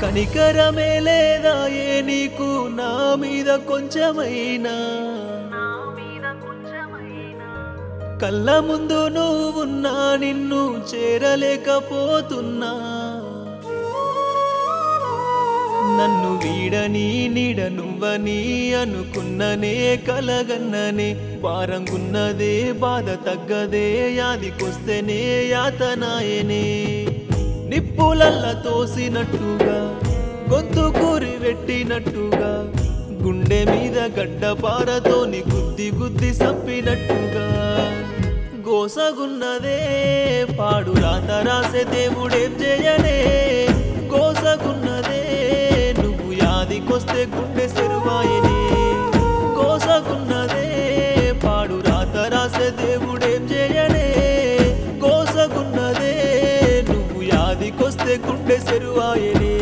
కనికరమే లేదా ఏ నీకు నా మీద కొంచెమైనా కళ్ళ ముందు నువ్వున్నా నిన్ను చేరలేకపోతున్నా నన్ను వీడని నీడ నువ్వని అనుకున్ననే కలగన్ననే భారంగున్నదే బాధ తగ్గదే యాదికొస్తేనే యాతనాయనే నిప్పులల్ల తోసినట్టుగా గొంతు కూరి పెట్టినట్టుగా గుండె మీద గడ్డపారతోని గుద్ది గుద్ది సప్పినట్టుగా గోసగున్నదే పాడు రాత రాసే దేవుడేం చేయనే గోసగున్నదే నువ్వు యాదికొస్తే గుండె సెరువాయనే గోసగున్నదే పాడు రాత రాసే దేవుడేం చేయనే గోసగున్నదే నువ్వు యాదికొస్తే గుండె సెరువాయనే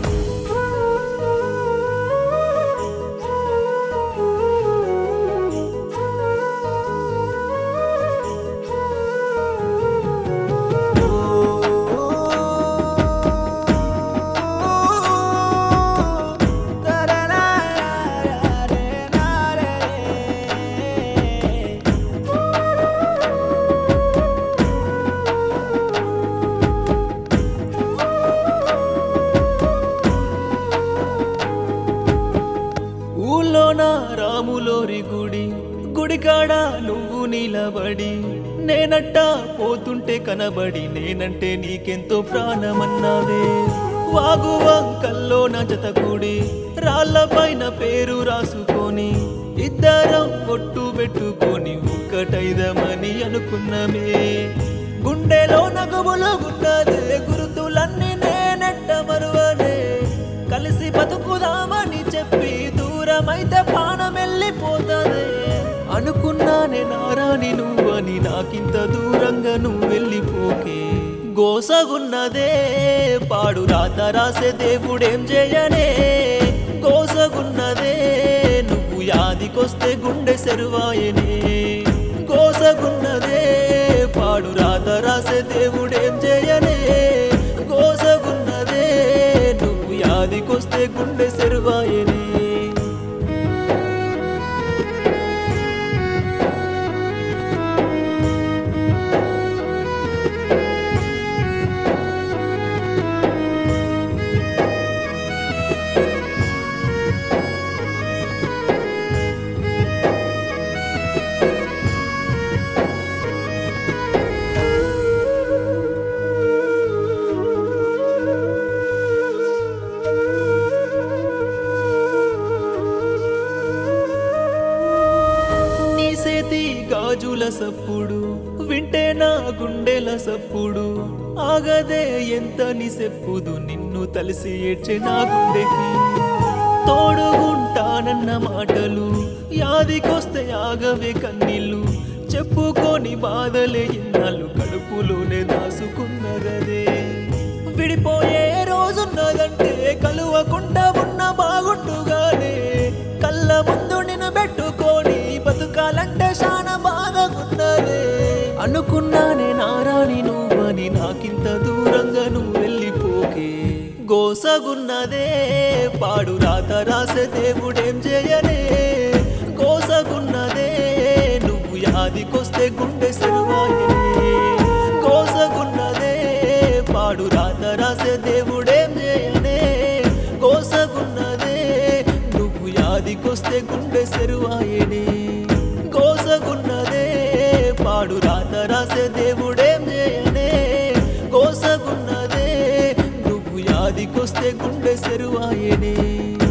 ఊళ్ళోన రాములోరి గుడి గుడికాడ నువ్వు నిలబడి నేనట్ట పోతుంటే కనబడి నేనంటే నీకెంతో ప్రాణమన్నావే వాగు వంకల్లోన జతగుడి రాళ్ళపైన పేరు రాసుకొని ఇద్దరం ఒట్టు పెట్టుకొని ఒక్కటైదమని అనుకున్నమే గుండెలో నగుబులు గున్నదే గురుతులన్నీ నేనెట్ట మరువనే కలిసి బతుకుదామని చెప్పి దూరమైతే ప్రాణం వెళ్ళిపోతుంది అనుకున్నానే నారాని నువ్వని నాకింత దూరంగా నువ్వు వెళ్ళిపోకే గోసగున్నదే పాడు రాత రాసే దేవుడేం చేయనే గోసగున్నదే నువ్వు యాదికొస్తే గుండె సెరువాయనే గోసగున్నదే పాడు రాత రాసే దేవుడేం చేయనే గోసగున్నదే నువ్వు యాదికొస్తే గుండె సెరువాయనే నీ సేతి గాజుల సప్పుడు వింటే నా గుండెల సప్పుడు ఆగదే ఎంత నీ సెప్పుదు నిన్ను తలిసి ఏడ్చే నా గుండెకి తోడుగుంటానన్న మాటలు యాదికొస్తే ఆగవే కన్నీళ్ళు చెప్పుకొని బాధలే ఇన్నాళ్ళు కడుపులోనే దాసుకున్నగదే విడిపోయే రోజున్నదంటే కలువకుండా ఉన్న బాగుండుగానే కళ్ళ ముందు నిన్ను పెట్టుకొని బతుకాలంటే చాలా బాధగున్నదే అనుకున్నానే నారాణి నువ్వని నాకింత దూరంగా నువ్వు వెళ్ళిపోకే గోసగున్నదే పాడు రాత రాసే దేవుడేం చేయనే గోసగున్నదే నువ్వు యాదికొస్తే గుండె సెరువాయనే గోసగున్నదే పాడు రాత రాసే దేవుడేం చేయనే గోసగున్నదే నువ్వు యాదికొస్తే గుండె సెరువాయనే గోసగున్నదే పాడు రాత రాసే దేవుడేం చేయనే గోసగున్నదే నువ్వు యాదికొస్తే గుండె సెరువాయనే